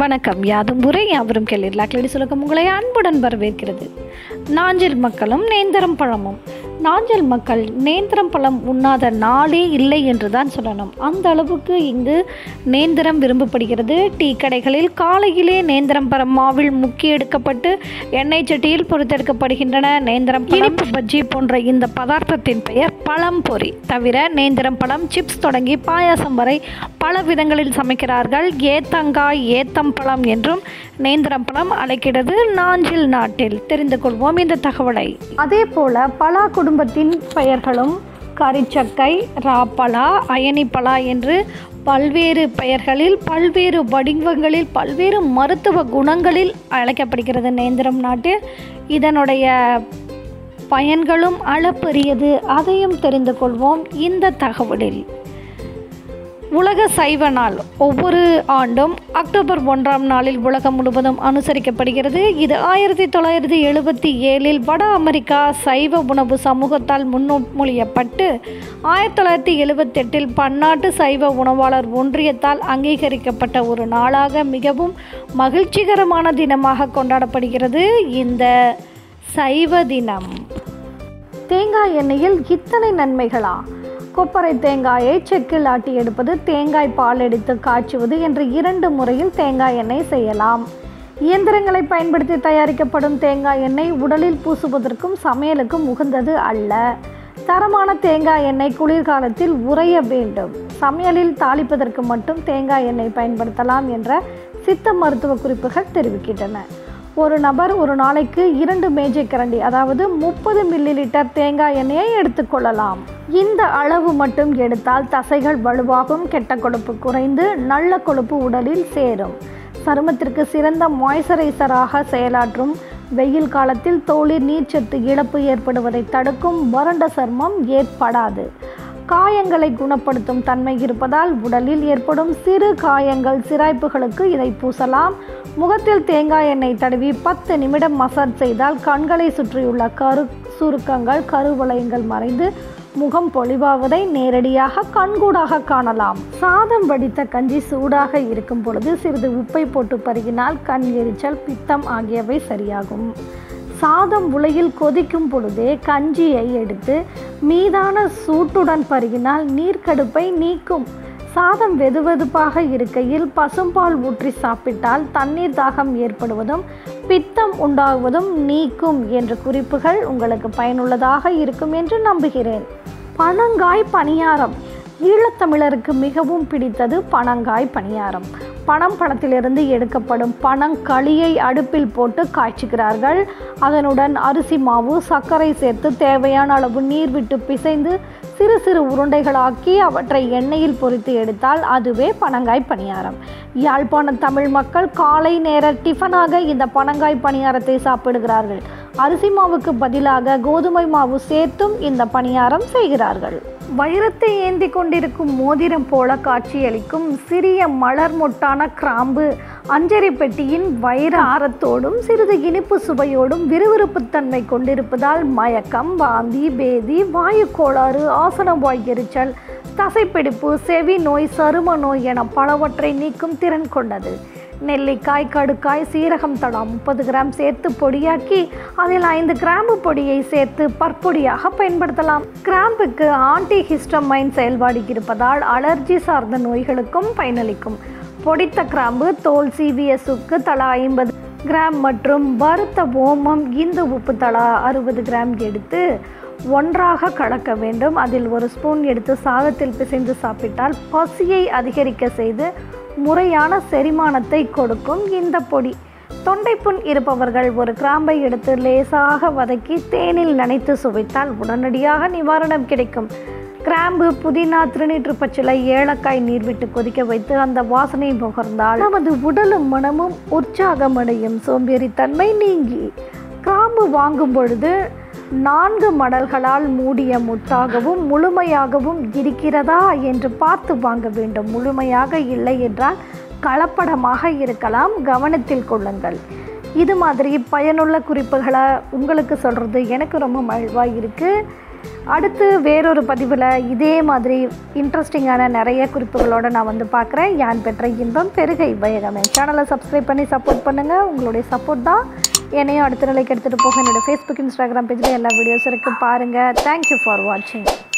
வணக்கம் யாதும் முறை யாவரும் கேளீர் லாக்லடி சுலகம் உங்களை அன்புடன் வரவேற்கிறது நாஞ்சில் மக்களும் நேந்திரம் பழமும் நாஞ்சில் மக்கள் நேந்திரம் பழம் உண்ணாத நாளே இல்லை என்று தான் சொல்லணும் அந்த அளவுக்கு இங்கு நேந்திரம் விரும்பப்படுகிறது டீ கடைகளில் காலையிலே நேந்திரம் பழம் மாவில் முக்கி எடுக்கப்பட்டு எண்ணெய் சட்டியில் பொறுத்தெடுக்கப்படுகின்றன நேந்திரம் இனிப்பு பஜ்ஜி போன்ற இந்த பதார்த்தத்தின் பெயர் பழம் பொரி தவிர நேந்திரம் பழம் சிப்ஸ் தொடங்கி பாயாசம் வரை பல விதங்களில் சமைக்கிறார்கள் ஏத்தங்காய் ஏத்தம்பழம் என்றும் நேந்திரம் பழம் அழைக்கிறது நாஞ்சில் நாட்டில் தெரிந்து கொள்வோம் இந்த தகவலை அதே போல பலா குடும்பத்தின் பெயர்களும் கரிச்சக்கை ராப்பலா அயனிப்பலா என்று பல்வேறு பெயர்களில் பல்வேறு வடிவங்களில் பல்வேறு மருத்துவ குணங்களில் அழைக்கப்படுகிறது நேந்திரம் நாட்டில் இதனுடைய பயன்களும் அளப்பரியது அதையும் தெரிந்து கொள்வோம் இந்த தகவலில் உலக சைவ நாள் ஒவ்வொரு ஆண்டும் அக்டோபர் ஒன்றாம் நாளில் உலகம் முழுவதும் அனுசரிக்கப்படுகிறது இது ஆயிரத்தி தொள்ளாயிரத்தி எழுபத்தி ஏழில் வட அமெரிக்கா சைவ உணவு சமூகத்தால் முன்மொழியப்பட்டு ஆயிரத்தி தொள்ளாயிரத்தி எழுபத்தெட்டில் பன்னாட்டு சைவ உணவாளர் ஒன்றியத்தால் அங்கீகரிக்கப்பட்ட ஒரு நாளாக மிகவும் மகிழ்ச்சிகரமான தினமாக கொண்டாடப்படுகிறது இந்த சைவ தினம் தேங்காய் எண்ணெயில் இத்தனை நன்மைகளா கொப்பரை தேங்காயை செக்கில் ஆட்டி எடுப்பது தேங்காய் பால் எடுத்து காய்ச்சுவது என்ற இரண்டு முறையில் தேங்காய் எண்ணெய் செய்யலாம் இயந்திரங்களை பயன்படுத்தி தயாரிக்கப்படும் தேங்காய் எண்ணெய் உடலில் பூசுவதற்கும் சமையலுக்கும் உகந்தது அல்ல தரமான தேங்காய் எண்ணெய் குளிர்காலத்தில் உறைய வேண்டும் சமையலில் தாளிப்பதற்கு மட்டும் தேங்காய் எண்ணெய் பயன்படுத்தலாம் என்ற சித்த மருத்துவ குறிப்புகள் தெரிவிக்கின்றன ஒரு நபர் ஒரு நாளைக்கு இரண்டு மேஜை கரண்டி அதாவது முப்பது மில்லி லிட்டர் தேங்காய் எண்ணெயை எடுத்துக்கொள்ளலாம் இந்த அளவு மட்டும் எடுத்தால் தசைகள் வலுவாகும் கெட்ட கொழுப்பு குறைந்து நல்ல கொழுப்பு உடலில் சேரும் சருமத்திற்கு சிறந்த மாய்ஸ்சரைசராக செயலாற்றும் வெயில் காலத்தில் தோலில் நீர்ச்சத்து இழப்பு ஏற்படுவதை தடுக்கும் வறண்ட சருமம் ஏற்படாது காயங்களை குணப்படுத்தும் தன்மை இருப்பதால் உடலில் ஏற்படும் சிறு காயங்கள் சிராய்ப்புகளுக்கு இதை பூசலாம் முகத்தில் தேங்காய் எண்ணெய் தடவி பத்து நிமிடம் மசாஜ் செய்தால் கண்களை சுற்றியுள்ள கரு சுருக்கங்கள் கருவளையங்கள் மறைந்து முகம் பொலிவாவதை நேரடியாக கண்கூடாக காணலாம் சாதம் வடித்த கஞ்சி சூடாக இருக்கும் பொழுது சிறிது உப்பை போட்டு பருகினால் கண் எரிச்சல் பித்தம் ஆகியவை சரியாகும் சாதம் உலையில் கொதிக்கும் பொழுதே கஞ்சியை எடுத்து மீதான சூட்டுடன் பருகினால் நீர்க்கடுப்பை நீக்கும் சாதம் வெதுவெதுப்பாக இருக்கையில் பசும்பால் ஊற்றி சாப்பிட்டால் தண்ணீர் தாகம் ஏற்படுவதும் பித்தம் உண்டாகுவதும் நீக்கும் என்ற குறிப்புகள் உங்களுக்கு பயனுள்ளதாக இருக்கும் என்று நம்புகிறேன் பனங்காய் பணியாரம் ஈழத்தமிழருக்கு மிகவும் பிடித்தது பனங்காய் பணியாரம் பனம் பழத்திலிருந்து எடுக்கப்படும் பனங்களியை அடுப்பில் போட்டு காய்ச்சுகிறார்கள் அதனுடன் அரிசி மாவு சர்க்கரை சேர்த்து தேவையான அளவு நீர் விட்டு பிசைந்து சிறு சிறு உருண்டைகளாக்கி அவற்றை எண்ணெயில் பொரித்து எடுத்தால் அதுவே பனங்காய் பணியாரம் யாழ்ப்பாண தமிழ் மக்கள் காலை நேர டிஃபனாக இந்த பனங்காய் பணியாரத்தை சாப்பிடுகிறார்கள் அரிசி மாவுக்கு பதிலாக கோதுமை மாவு சேர்த்தும் இந்த பணியாரம் செய்கிறார்கள் வைரத்தை ஏந்தி கொண்டிருக்கும் மோதிரம் போல காட்சியளிக்கும் சிறிய மலர் மொட்டான கிராம்பு அஞ்சரி பெட்டியின் வைர ஆரத்தோடும் சிறிது இனிப்பு சுவையோடும் விறுவிறுப்புத்தன்மை கொண்டிருப்பதால் மயக்கம் வாந்தி பேதி வாயு கோளாறு ஆசன வாய் எரிச்சல் தசைப்பிடிப்பு செவி நோய் சரும நோய் என பலவற்றை நீக்கும் திறன் கொண்டது நெல்லிக்காய் கடுக்காய் சீரகம் தலா முப்பது கிராம் சேர்த்து பொடியாக்கி அதில் ஐந்து கிராம்பு பொடியை சேர்த்து பற்பொடியாக பயன்படுத்தலாம் கிராம்புக்கு ஆன்டி ஹிஸ்டமைன் செயல்பாடு இருப்பதால் அலர்ஜி சார்ந்த நோய்களுக்கும் பயனளிக்கும் பொடித்த கிராம்பு தோல் சீவிய சுக்கு தலா ஐம்பது கிராம் மற்றும் வறுத்த ஓமம் இந்த உப்பு தலா அறுபது கிராம் எடுத்து ஒன்றாக கலக்க வேண்டும் அதில் ஒரு ஸ்பூன் எடுத்து சாதத்தில் பிசைந்து சாப்பிட்டால் பசியை அதிகரிக்க செய்து முறையான செரிமானத்தை கொடுக்கும் இந்த பொடி தொண்டைப்புண் இருப்பவர்கள் ஒரு கிராம்பை எடுத்து லேசாக வதக்கி தேனில் நனைத்து சுவைத்தால் உடனடியாக நிவாரணம் கிடைக்கும் கிராம்பு புதினா திருநீற்று பச்சிலை ஏலக்காய் நீர் விட்டு கொதிக்க வைத்து அந்த வாசனை முகர்ந்தால் நமது உடலும் மனமும் உற்சாகமடையும் சோம்பேறித்தன்மை நீங்கி கிராம்பு வாங்கும் பொழுது நான்கு மடல்களால் மூடிய முட்டாகவும் முழுமையாகவும் இருக்கிறதா என்று பார்த்து வாங்க வேண்டும் முழுமையாக இல்லை என்றால் கலப்படமாக இருக்கலாம் கவனத்தில் கொள்ளுங்கள் இது மாதிரி பயனுள்ள குறிப்புகளை உங்களுக்கு சொல்கிறது எனக்கு ரொம்ப மகிழ்வாக இருக்குது அடுத்து வேறொரு பதிவில் இதே மாதிரி இன்ட்ரெஸ்டிங்கான நிறைய குறிப்புகளோடு நான் வந்து பார்க்குறேன் யான் பெற்ற இன்பம் பெருகை வையகம் என் சேனலை சப்ஸ்கிரைப் பண்ணி சப்போர்ட் பண்ணுங்கள் உங்களுடைய சப்போர்ட் தான் என்னையும் அடுத்த நிலைக்கு எடுத்துகிட்டு போக என்னோடய ஃபேஸ்புக் இன்ஸ்டாகிராம் பேஜில் எல்லா வீடியோஸ் இருக்குது பாருங்கள் தேங்க்யூ ஃபார் வாட்சிங்